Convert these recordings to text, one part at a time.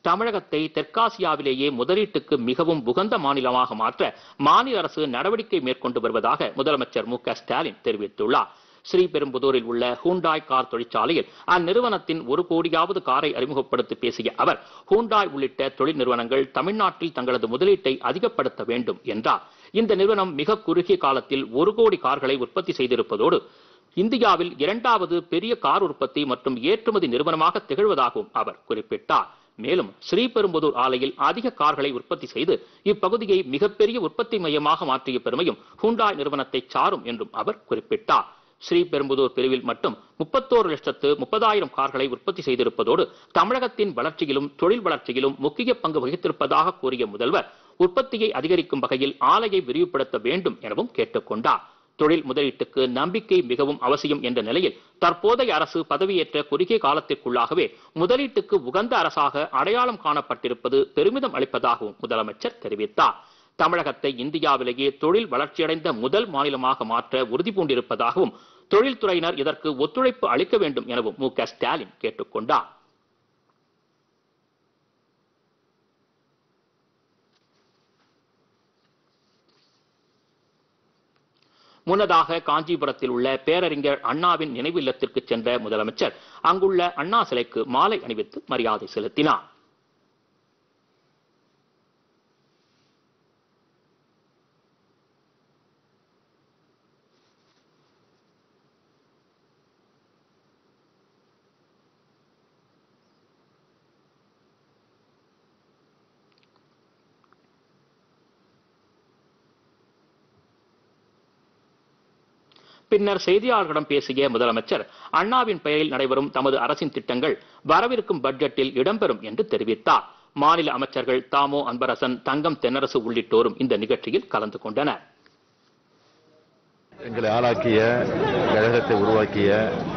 தமிழகத்தை தெற்காசியாவிலேயே முதலீட்டுக்கு மிகவும் உகந்த மாநிலமாக மாற்ற மாநில அரசு நடவடிக்கை மேற்கொண்டு வருவதாக முதலமைச்சர் மு க ஸ்டாலின் தெரிவித்துள்ளார் ஸ்ரீபெரும்புதூரில் உள்ள ஹூண்டாய் கார் தொழிற்சாலையில் அந்நிறுவனத்தின் ஒரு கோடியாவது காரை அறிமுகப்படுத்தி பேசிய அவர் ஹூண்டாய் உள்ளிட்ட தொழில் நிறுவனங்கள் தமிழ்நாட்டில் தங்களது முதலீட்டை அதிகப்படுத்த வேண்டும் என்றார் இந்த நிறுவனம் மிக குறுகிய காலத்தில் ஒரு கோடி கார்களை உற்பத்தி செய்திருப்பதோடு இந்தியாவில் இரண்டாவது பெரிய கார் உற்பத்தி மற்றும் ஏற்றுமதி நிறுவனமாக திகழ்வதாகவும் அவர் குறிப்பிட்டார் மேலும் ஸ்ரீபெரும்புதூர் ஆலையில் அதிக கார்களை உற்பத்தி செய்து இப்பகுதியை மிகப்பெரிய உற்பத்தி மையமாக மாற்றிய பெருமையும் ஹூண்டாய் நிறுவனத்தை சாரும் என்றும் அவர் குறிப்பிட்டார் ஸ்ரீபெரும்புதூர் பிரிவில் மட்டும் முப்பத்தோரு லட்சத்து முப்பதாயிரம் கார்களை உற்பத்தி செய்திருப்பதோடு தமிழகத்தின் வளர்ச்சியிலும் தொழில் வளர்ச்சியிலும் முக்கிய பங்கு வகித்திருப்பதாக கூறிய முதல்வர் உற்பத்தியை அதிகரிக்கும் வகையில் ஆலையை விரிவுபடுத்த வேண்டும் எனவும் கேட்டுக்கொண்டார் தொழில் முதலீட்டுக்கு நம்பிக்கை மிகவும் அவசியம் என்ற நிலையில் தற்போதைய அரசு பதவியேற்ற குறுகிய காலத்திற்குள்ளாகவே முதலீட்டுக்கு உகந்த அரசாக அடையாளம் காணப்பட்டிருப்பது பெருமிதம் அளிப்பதாகவும் முதலமைச்சர் தெரிவித்தார் தமிழகத்தை இந்தியாவிலேயே தொழில் வளர்ச்சியடைந்த முதல் மாநிலமாக மாற்ற உறுதி பூண்டிருப்பதாகவும் தொழில்துறையினர் இதற்கு ஒத்துழைப்பு அளிக்க வேண்டும் எனவும் மு க ஸ்டாலின் கேட்டுக்கொண்டார் முன்னதாக காஞ்சிபுரத்தில் உள்ள பேரறிஞர் அண்ணாவின் நினைவு இல்லத்திற்கு சென்ற முதலமைச்சர் அங்குள்ள அண்ணா சிலைக்கு மாலை அணிவித்து மரியாதை செலுத்தினார் பின்னர் செய்தியாளர்களிடம் பேசிய முதலமைச்சர் அண்ணாவின் பெயரில் நடைபெறும் தமது அரசின் திட்டங்கள் வரவிருக்கும் பட்ஜெட்டில் இடம்பெறும் என்று தெரிவித்தார் மாநில அமைச்சர்கள் தாமோ அன்பரசன் தங்கம் தென்னரசு உள்ளிட்டோரும் இந்த நிகழ்ச்சியில் கலந்து கொண்டனர் எங்களை ஆளாக்கிய கழகத்தை உருவாக்கிய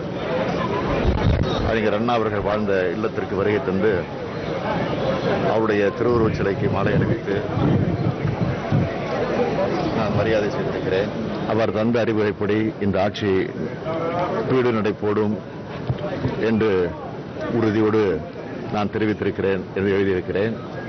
அறிஞர் அண்ணா அவர்கள் வாழ்ந்த இல்லத்திற்கு வருகை தந்து அவருடைய திருவுருவச் சிலைக்கு மாலை அணிவித்து நான் மரியாதை செய்திருக்கிறேன் அவர் தந்த அறிவுரைப்படி இந்த ஆட்சி வீடு நடை போடும் என்று உறுதியோடு நான் தெரிவித்திருக்கிறேன் என்று எழுதியிருக்கிறேன்